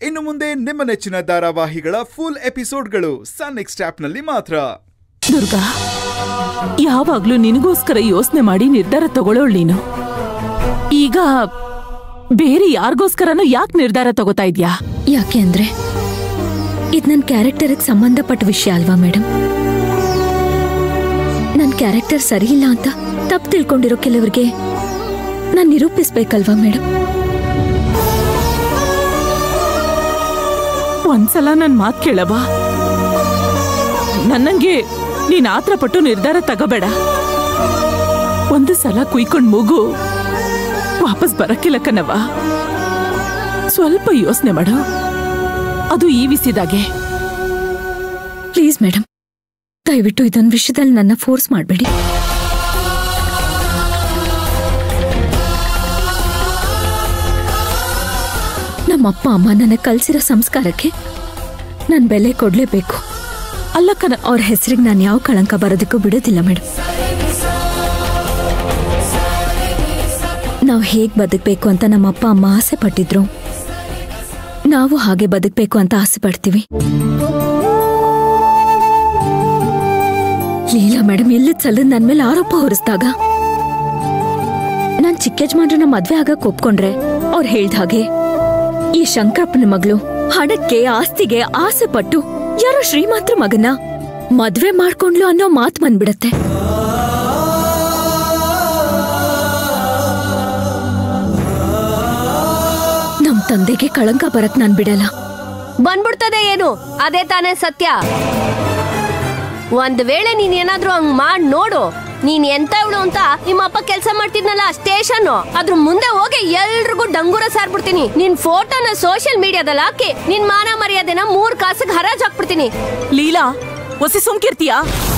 ಇನ್ನು ಮುಂದೆ ನಿಮ್ಮ ನೆಚ್ಚಿನ ಧಾರಾವಾಹಿಗಳ ಫುಲ್ ಎಪಿಸೋಡ್ಗಳು ಸನ್ ನೆಕ್ಸ್ಟ್ ಆಪ್ನಲ್ಲಿ ಮಾತ್ರ ದುರ್ಗಾ ಯಾವಾಗ್ಲೂ ನಿನಗೋಸ್ಕರ ಯೋಚನೆ ಮಾಡಿ ನಿರ್ಧಾರ ತಗೊಳ್ಳೋಳ್ ನೀನು ಈಗ ಬೇರೆ ಯಾರಿಗೋಸ್ಕರನೂ ಯಾಕೆ ನಿರ್ಧಾರ ತಗೋತಾ ಇದ್ಯಾ ಯಾಕೆ ಅಂದ್ರೆ ಇದು ನನ್ನ ಕ್ಯಾರೆಕ್ಟರ್ಗೆ ಸಂಬಂಧಪಟ್ಟ ವಿಷಯ ಅಲ್ವಾ ಮೇಡಮ್ ನನ್ನ ಕ್ಯಾರೆಕ್ಟರ್ ಸರಿ ಇಲ್ಲ ಅಂತ ತಪ್ಪು ತಿಳ್ಕೊಂಡಿರೋ ಕೆಲವರಿಗೆ ನಾನು ನಿರೂಪಿಸ್ಬೇಕಲ್ವಾ ಮೇಡಮ್ ಒಂದ್ಸಲ ನನ್ ಮಾತ್ ಕೇಳವಾ ನನ್ನಂಗೆ ನೀನ್ ಆತ್ರ ಪಟ್ಟು ನಿರ್ಧಾರ ತಗೋಬೇಡ ಒಂದು ಸಲ ಕುಯ್ಕೊಂಡ್ ಮೂಗು ವಾಪಸ್ ಬರಕ್ಕಿಲ್ಲ ಕಣವ ಸ್ವಲ್ಪ ಯೋಚನೆ ಮಾಡು ಅದು ಈ ವಿಸಿದಾಗೆ ಪ್ಲೀಸ್ ಮೇಡಮ್ ದಯವಿಟ್ಟು ಇದೊಂದು ವಿಷಯದಲ್ಲಿ ನನ್ನ ಫೋರ್ಸ್ ಮಾಡಬೇಡಿ ನಮ್ಮ ಅಪ್ಪ ಅಮ್ಮ ನನಗೆ ಕಲ್ಸಿರೋ ಸಂಸ್ಕಾರಕ್ಕೆ ನಾನು ಬೆಲೆ ಕೊಡಲೇಬೇಕು ಅಲ್ಲ ಕಣ ಅವ್ರ ಹೆಸರಿಗೆ ನಾನು ಯಾವ ಕಳಂಕ ಬರೋದಕ್ಕೂ ಬಿಡೋದಿಲ್ಲ ಮೇಡಮ್ ನಾವು ಹೇಗೆ ಬದುಕಬೇಕು ಅಂತ ನಮ್ಮ ಅಪ್ಪ ಅಮ್ಮ ಆಸೆ ಪಟ್ಟಿದ್ರು ನಾವು ಹಾಗೆ ಬದುಕಬೇಕು ಅಂತ ಆಸೆ ಪಡ್ತೀವಿ ಲೀಲಾ ಮೇಡಮ್ ಇಲ್ಲದ ಸಲ ನನ್ನ ಮೇಲೆ ಆರೋಪ ಹೊರಿಸಿದಾಗ ನಾನ್ ಚಿಕ್ಕ ಯಜಮಾನ್ರನ್ನ ಮದ್ವೆ ಆಗಕ್ ಒಪ್ಕೊಂಡ್ರೆ ಅವ್ರು ಹೇಳ್ದ ಹಾಗೆ ಈ ಶಂಕರಪ್ಪನ ಮಗಳು ಹಣಕ್ಕೆ ಆಸ್ತಿಗೆ ಆಸೆ ಪಟ್ಟು ಯಾರೋ ಶ್ರೀಮಂತ್ರ ಮಗನ ಮದ್ವೆ ಮಾಡ್ಕೊಂಡ್ಲು ಅನ್ನೋ ಮಾತು ಬಂದ್ಬಿಡತ್ತೆ ನಮ್ ತಂದೆಗೆ ಕಳಂಕ ಬರಕ್ ನಾನ್ ಬಿಡಲ್ಲ ಬಂದ್ಬಿಡ್ತದೆ ಏನು ಅದೇ ತಾನೇ ಸತ್ಯ ಒಂದ್ ವೇಳೆ ನೀನ್ ಏನಾದ್ರೂ ಹಂಗ್ ಮಾಡ್ ನೋಡು ನೀನ್ ಎಂತವಳು ಅಂತ ನಿಮ್ಮ ಅಪ್ಪ ಕೆಲಸ ಮಾಡ್ತಿದ್ನಲ್ಲ ಸ್ಟೇಷನ್ ಅದ್ರ ಮುಂದೆ ಹೋಗಿ ಎಲ್ರಿಗೂ ಡಂಗೂರ ಸಾರ್ಬಿಡ್ತೀನಿ ನಿನ್ ಫೋಟೋನ ಸೋಷಿಯಲ್ ಮೀಡಿಯಾದಲ್ಲಿ ಹಾಕಿ ನಿನ್ ಮಾನ ಮರ್ಯಾದೆನ ಮೂರ್ ಕಾಸಿಗೆ ಹರಾಜ್ ಹಾಕ್ಬಿಡ್ತೀನಿ ಲೀಲಾ ಒಸಿ ಸುಮ್ಕಿರ್ತೀಯಾ